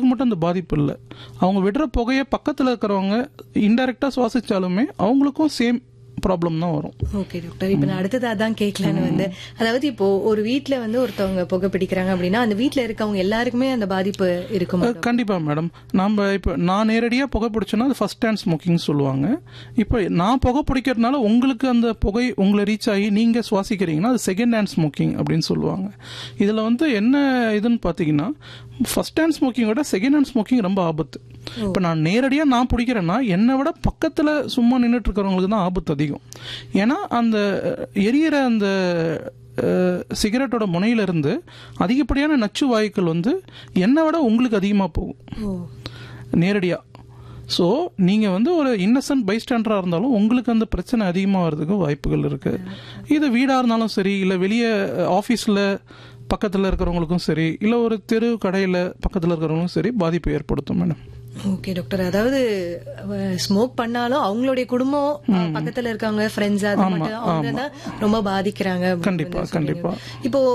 அவங்களுக்கு மட்டும் அந்த பாதிப்பு இல்லை அவங்க விடுற புகையை பக்கத்தில் இருக்கிறவங்க இன்டைரக்டாக சுவாசிச்சாலுமே அவங்களுக்கும் சேம் ப்ராப்ளம் தான் வரும் ஓகே டாக்டர் இப்ப நான் அடுத்தது அதான் கேட்கலான்னு வந்து அதாவது இப்போ ஒரு வீட்ல வந்து ஒருத்தவங்க புகை பிடிக்கிறாங்க அப்படின்னா அந்த வீட்ல இருக்கவங்க எல்லாருக்குமே அந்த பாதிப்பு இருக்குமா கண்டிப்பா மேடம் நம்ம இப்போ நான் நேரடியாக புகை பிடிச்சேன்னா அது ஃபர்ஸ்ட் ஹேண்ட் ஸ்மோக்கிங் சொல்லுவாங்க இப்போ நான் புகை பிடிக்கிறதுனால உங்களுக்கு அந்த புகை உங்களை ரீச் ஆகி நீங்க சுவாசிக்கிறீங்கன்னா அது செகண்ட் ஹேண்ட் ஸ்மோக்கிங் அப்படின்னு சொல்லுவாங்க இதுல வந்து என்ன இதுன்னு பார்த்தீங்கன்னா ஃபர்ஸ்ட் ஹேண்ட் ஸ்மோக்கிங் விட செகண்ட் ஹேண்ட் ஸ்மோக்கிங் ரொம்ப ஆபத்து இப்போ நான் நேரடியாக நான் பிடிக்கிறேன்னா என்னை விட பக்கத்தில் சும்மா நின்றுட்டு இருக்கிறவங்களுக்கு தான் ஆபத்து அதிகம் ஏன்னா அந்த எரியற அந்த அஹ், சிகரெட்டோட முனையிலிருந்து அதிகப்படியான நச்சு வாயுக்கள் வந்து என்னை விட உங்களுக்கு அதிகமாக போகும் ஓ நேரடியாக ஸோ நீங்கள் வந்து ஒரு இன்னசென்ட் பைஸ்டாண்டராக இருந்தாலும் உங்களுக்கு அந்த பிரச்சனை அதிகமாக வர்றதுக்கு வாய்ப்புகள் இருக்குது இது வீடாக இருந்தாலும் சரி இல்லை வெளியே ஆஃபீஸில் பக்கத்தில் இருக்கிறவங்களுக்கும் சரி இல்லை ஒரு தெரு கடையில் பக்கத்தில் இருக்கிறவங்களுக்கும் சரி பாதிப்பு ஏற்படுத்தும் மேடம் ஓகே டாக்டர் அதாவது ஸ்மோக் பண்ணாலும் அவங்களுடைய குடும்பம் அஹ், பக்கத்துல இருக்கவங்க ஃப்ரெண்ட்ஸ் அது மட்டும் அவங்க தான் ரொம்ப பாதிக்கிறாங்க அப்படின்னு கண்டிப்பா, வந்து சொல்றீங்க. கண்டிப்பா. இப்போ